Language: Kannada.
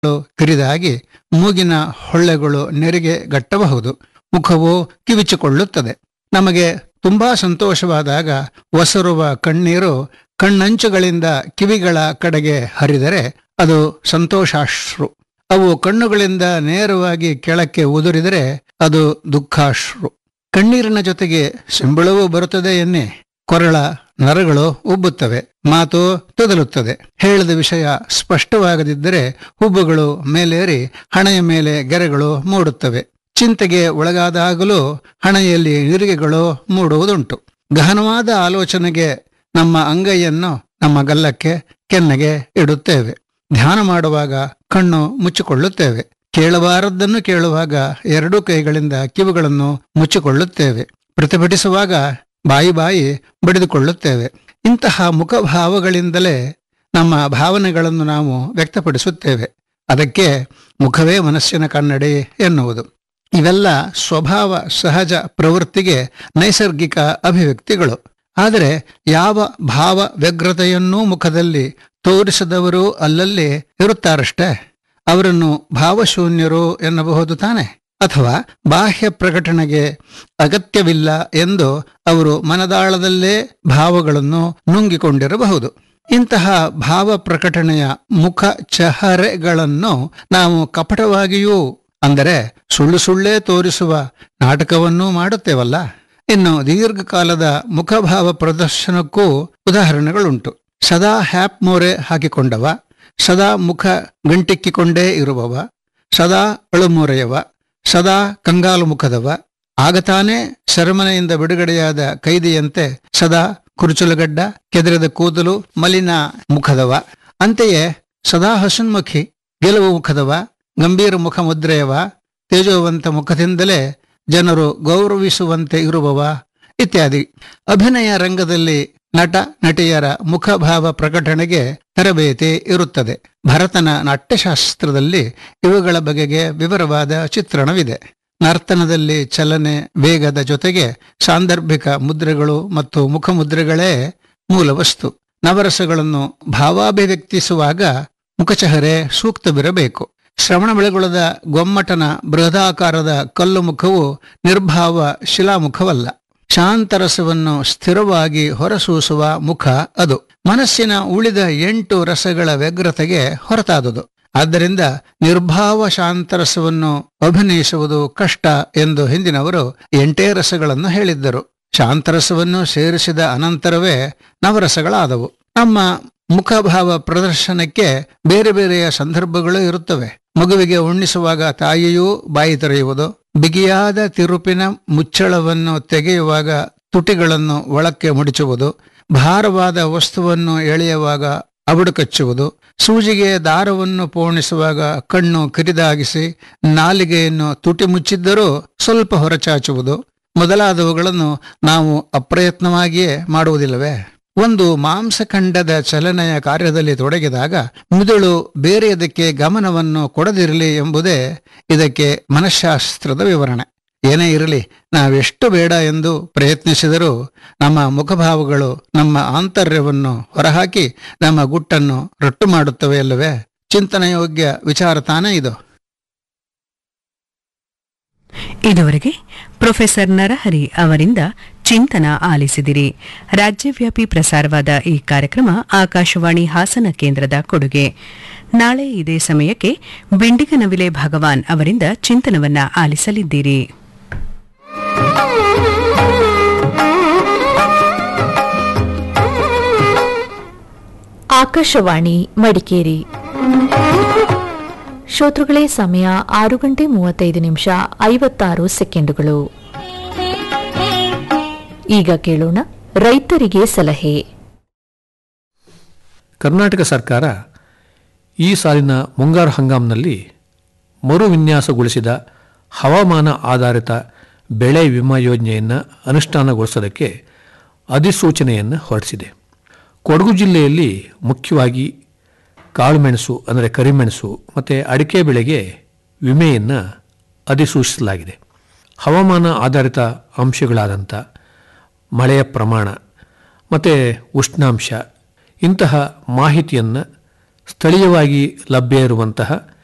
ಕಿರಿದಾಗಿ ಮೂಗಿನ ಹೊಳ್ಳೆಗಳು ನೆರಿಗೆ ಗಟ್ಟಬಹುದು ಮುಖವು ಕಿವಿಚಿಕೊಳ್ಳುತ್ತದೆ ನಮಗೆ ತುಂಬಾ ಸಂತೋಷವಾದಾಗ ಒಸರುವ ಕಣ್ಣೀರು ಕಣ್ಣಂಚುಗಳಿಂದ ಕಿವಿಗಳ ಕಡೆಗೆ ಹರಿದರೆ ಅದು ಸಂತೋಷಾಶ್ರು ಅವು ಕಣ್ಣುಗಳಿಂದ ನೇರವಾಗಿ ಕೆಳಕ್ಕೆ ಉದುರಿದರೆ ಅದು ದುಃಖಾಶ್ರು ಕಣ್ಣೀರಿನ ಜೊತೆಗೆ ಸಿಂಬಳವೂ ಬರುತ್ತದೆ ಎನ್ನಿ ಕೊರಳ ನರಗಳು ಉಬ್ಬುತ್ತವೆ ಮಾತು ತೊದಲುತ್ತದೆ ಹೇಳಿದ ವಿಷಯ ಸ್ಪಷ್ಟವಾಗದಿದ್ದರೆ ಹುಬ್ಬುಗಳು ಮೇಲೇರಿ ಹಣೆಯ ಮೇಲೆ ಗೆರೆಗಳು ಮೂಡುತ್ತವೆ ಚಿಂತೆಗೆ ಒಳಗಾದಾಗಲೂ ಹಣೆಯಲ್ಲಿ ನಿರಿಗೆಗಳು ಮೂಡುವುದುಂಟು ಗಹನವಾದ ಆಲೋಚನೆಗೆ ನಮ್ಮ ಅಂಗೈಯನ್ನು ನಮ್ಮ ಗಲ್ಲಕ್ಕೆ ಕೆನ್ನೆಗೆ ಇಡುತ್ತೇವೆ ಧ್ಯಾನ ಮಾಡುವಾಗ ಕಣ್ಣು ಮುಚ್ಚಿಕೊಳ್ಳುತ್ತೇವೆ ಕೇಳಬಾರದ್ದನ್ನು ಕೇಳುವಾಗ ಎರಡೂ ಕೈಗಳಿಂದ ಕಿವಿಗಳನ್ನು ಮುಚ್ಚಿಕೊಳ್ಳುತ್ತೇವೆ ಪ್ರತಿಭಟಿಸುವಾಗ ಬಾಯಿ ಬಾಯಿ ಬಡಿದುಕೊಳ್ಳುತ್ತೇವೆ ಇಂತಹ ಮುಖಭಾವಗಳಿಂದಲೇ ನಮ್ಮ ಭಾವನೆಗಳನ್ನು ನಾವು ವ್ಯಕ್ತಪಡಿಸುತ್ತೇವೆ ಅದಕ್ಕೆ ಮುಖವೇ ಮನಸ್ಸಿನ ಕನ್ನಡಿ ಎನ್ನುವುದು ಇವೆಲ್ಲ ಸ್ವಭಾವ ಸಹಜ ಪ್ರವೃತ್ತಿಗೆ ನೈಸರ್ಗಿಕ ಅಭಿವ್ಯಕ್ತಿಗಳು ಆದರೆ ಯಾವ ಭಾವ ವ್ಯಗ್ರತೆಯನ್ನೂ ಮುಖದಲ್ಲಿ ತೋರಿಸದವರು ಅಲ್ಲಲ್ಲಿ ಇರುತ್ತಾರಷ್ಟೇ ಅವರನ್ನು ಭಾವಶೂನ್ಯರು ಎನ್ನಬಹುದು ತಾನೆ ಅಥವಾ ಬಾಹ್ಯ ಪ್ರಕಟಣೆಗೆ ಅಗತ್ಯವಿಲ್ಲ ಎಂದು ಅವರು ಮನದಾಳದಲ್ಲೇ ಭಾವಗಳನ್ನು ನುಂಗಿಕೊಂಡಿರಬಹುದು ಇಂತಹ ಭಾವ ಪ್ರಕಟಣೆಯ ಮುಖ ಚಹರೆಗಳನ್ನು ನಾವು ಕಪಟವಾಗಿಯೂ ಅಂದರೆ ಸುಳ್ಳು ಸುಳ್ಳೇ ತೋರಿಸುವ ನಾಟಕವನ್ನೂ ಮಾಡುತ್ತೇವಲ್ಲ ಇನ್ನು ದೀರ್ಘಕಾಲದ ಮುಖಭಾವ ಪ್ರದರ್ಶನಕ್ಕೂ ಉದಾಹರಣೆಗಳುಂಟು ಸದಾ ಹ್ಯಾಪ್ ಮೋರೆ ಹಾಕಿಕೊಂಡವ ಸದಾ ಮುಖ ಗಂಟಿಕ್ಕಿಕೊಂಡೇ ಇರುವವ ಸದಾ ಅಳುಮೂರೆಯವ ಸದಾ ಕಂಗಾಲು ಮುಖದವ ಆಗ ತಾನೇ ಸೆರೆಮನೆಯಿಂದ ಬಿಡುಗಡೆಯಾದ ಕೈದಿಯಂತೆ ಸದಾ ಕುರುಚಲುಗಡ್ಡ ಕೆದರಿದ ಕೂದಲು ಮಲಿನ ಮುಖದವ ಅಂತೆಯೇ ಸದಾ ಹಸುನ್ಮುಖಿ ಗೆಲುವು ಮುಖದವ ಗಂಭೀರ ಮುಖ ಮುದ್ರೆಯವ ತೇಜೋವಂತ ಮುಖದಿಂದಲೇ ಜನರು ಗೌರವಿಸುವಂತೆ ಇರುವವ ಇತ್ಯಾದಿ ಅಭಿನಯ ರಂಗದಲ್ಲಿ ನಟ ನಟಿಯರ ಮುಖಭಾವ ಪ್ರಕಟಣೆಗೆ ತರಬೇತಿ ಇರುತ್ತದೆ ಭರತನ ನಾಟ್ಯಶಾಸ್ತ್ರದಲ್ಲಿ ಇವುಗಳ ಬಗೆಗೆ ವಿವರವಾದ ಚಿತ್ರಣವಿದೆ ನರ್ತನದಲ್ಲಿ ಚಲನೆ ವೇಗದ ಜೊತೆಗೆ ಸಾಂದರ್ಭಿಕ ಮುದ್ರೆಗಳು ಮತ್ತು ಮುಖಮುದ್ರೆಗಳೇ ಮೂಲ ವಸ್ತು ನವರಸಗಳನ್ನು ಭಾವಾಭಿವ್ಯಕ್ತಿಸುವಾಗ ಮುಖಚಹರೆ ಸೂಕ್ತವಿರಬೇಕು ಶ್ರವಣಬೆಳಗೊಳದ ಗೊಮ್ಮಟನ ಬೃಹದಾಕಾರದ ಕಲ್ಲು ಮುಖವು ನಿರ್ಭಾವ ಶಿಲಾಮುಖವಲ್ಲ ಶಾಂತರಸವನ್ನು ಸ್ಥಿರವಾಗಿ ಹೊರಸೂಸುವ ಮುಖ ಅದು ಮನಸ್ಸಿನ ಉಳಿದ ಎಂಟು ರಸಗಳ ವ್ಯಗ್ರತೆಗೆ ಹೊರತಾದುದು ಆದ್ದರಿಂದ ನಿರ್ಭಾವ ಶಾಂತರಸವನ್ನು ಅಭಿನಯಿಸುವುದು ಕಷ್ಟ ಎಂದು ಹಿಂದಿನವರು ಎಂಟೇ ರಸಗಳನ್ನು ಹೇಳಿದ್ದರು ಶಾಂತರಸವನ್ನು ಸೇರಿಸಿದ ಅನಂತರವೇ ನವರಸಗಳಾದವು ನಮ್ಮ ಮುಖಭಾವ ಪ್ರದರ್ಶನಕ್ಕೆ ಬೇರೆ ಬೇರೆಯ ಸಂದರ್ಭಗಳು ಇರುತ್ತವೆ ಮಗುವಿಗೆ ಉಣ್ಣಿಸುವಾಗ ತಾಯಿಯೂ ಬಾಯಿ ತೆರೆಯುವುದು ಬಿಗಿಯಾದ ತಿರುಪಿನ ಮುಚ್ಚಳವನ್ನು ತೆಗೆಯುವಾಗ ತುಟಿಗಳನ್ನು ಒಳಕ್ಕೆ ಮುಡಿಚುವುದು ಭಾರವಾದ ವಸ್ತುವನ್ನು ಎಳೆಯುವಾಗ ಅಬಡು ಕಚ್ಚುವುದು ಸೂಜಿಗೆ ದಾರವನ್ನು ಪೋಣಿಸುವಾಗ ಕಣ್ಣು ಕಿರಿದಾಗಿಸಿ ನಾಲಿಗೆಯನ್ನು ತುಟಿ ಮುಚ್ಚಿದ್ದರೂ ಸ್ವಲ್ಪ ಹೊರಚಾಚುವುದು ಮೊದಲಾದವುಗಳನ್ನು ನಾವು ಅಪ್ರಯತ್ನವಾಗಿಯೇ ಮಾಡುವುದಿಲ್ಲವೇ ಒಂದು ಮಾಂಸಖಂಡದ ಚಲನೆಯ ಕಾರ್ಯದಲ್ಲಿ ತೊಡಗಿದಾಗ ಮಿದುಳು ಬೇರೆಯದಕ್ಕೆ ಗಮನವನ್ನು ಕೊಡದಿರಲಿ ಎಂಬುದೇ ಇದಕ್ಕೆ ಮನಃಶಾಸ್ತ್ರದ ವಿವರಣೆ ಏನೇ ಇರಲಿ ನಾವೆಷ್ಟು ಬೇಡ ಎಂದು ಪ್ರಯತ್ನಿಸಿದರೂ ನಮ್ಮ ಮುಖಭಾವಗಳು ನಮ್ಮ ಆಂತರ್ಯವನ್ನು ಹೊರಹಾಕಿ ನಮ್ಮ ಗುಟ್ಟನ್ನು ರಟ್ಟು ಮಾಡುತ್ತವೆ ಅಲ್ಲವೇ ಚಿಂತನೆಯೋಗ್ಯ ವಿಚಾರ ತಾನೇ ಇದು ಇದುವರೆಗೆ ಪ್ರೊಫೆಸರ್ ನರಹರಿ ಅವರಿಂದ ಚಿಂತನ ಆಲಿಸಿದಿರಿ ರಾಜ್ಯವ್ಯಾಪಿ ಪ್ರಸಾರವಾದ ಈ ಕಾರ್ಯಕ್ರಮ ಆಕಾಶವಾಣಿ ಹಾಸನ ಕೇಂದ್ರದ ಕೊಡುಗೆ ನಾಳೆ ಇದೇ ಸಮಯಕ್ಕೆ ಬಿಂಡಿಗನವಿಲೆ ಭಗವಾನ್ ಅವರಿಂದ ಚಿಂತನವನ್ನ ಆಲಿಸಲಿದ್ದೀರಿ ಆಕಾಶವಾಣಿ ಮಡಿಕೇರಿ ಶ್ರೋತೃಗಳೇ ಸಮಯ ಆರು ಗಂಟೆ ಮೂವತ್ತೈದು ನಿಮಿಷ ಐವತ್ತಾರು ಸೆಕೆಂಡುಗಳು ಈಗ ಕೇಳೋಣ ರೈತರಿಗೆ ಸಲಹೆ ಕರ್ನಾಟಕ ಸರ್ಕಾರ ಈ ಸಾಲಿನ ಮುಂಗಾರು ಹಂಗಾಮಿನಲ್ಲಿ ಮರು ವಿನ್ಯಾಸಗೊಳಿಸಿದ ಹವಾಮಾನ ಆಧಾರಿತ ಬೆಳೆ ವಿಮಾ ಯೋಜನೆಯನ್ನು ಅನುಷ್ಠಾನಗೊಳಿಸೋದಕ್ಕೆ ಅಧಿಸೂಚನೆಯನ್ನು ಹೊರಡಿಸಿದೆ ಕೊಡಗು ಜಿಲ್ಲೆಯಲ್ಲಿ ಮುಖ್ಯವಾಗಿ ಕಾಳುಮೆಣಸು ಅಂದರೆ ಕರಿಮೆಣಸು ಮತ್ತು ಅಡಿಕೆ ಬೆಳೆಗೆ ವಿಮೆಯನ್ನು ಅಧಿಸೂಚಿಸಲಾಗಿದೆ ಹವಾಮಾನ ಆಧಾರಿತ ಅಂಶಗಳಾದಂಥ ಮಳೆಯ ಪ್ರಮಾಣ ಮತ್ತು ಉಷ್ಣಾಂಶ ಇಂತಹ ಮಾಹಿತಿಯನ್ನು ಸ್ಥಳೀಯವಾಗಿ ಲಭ್ಯ ಇರುವಂತಹ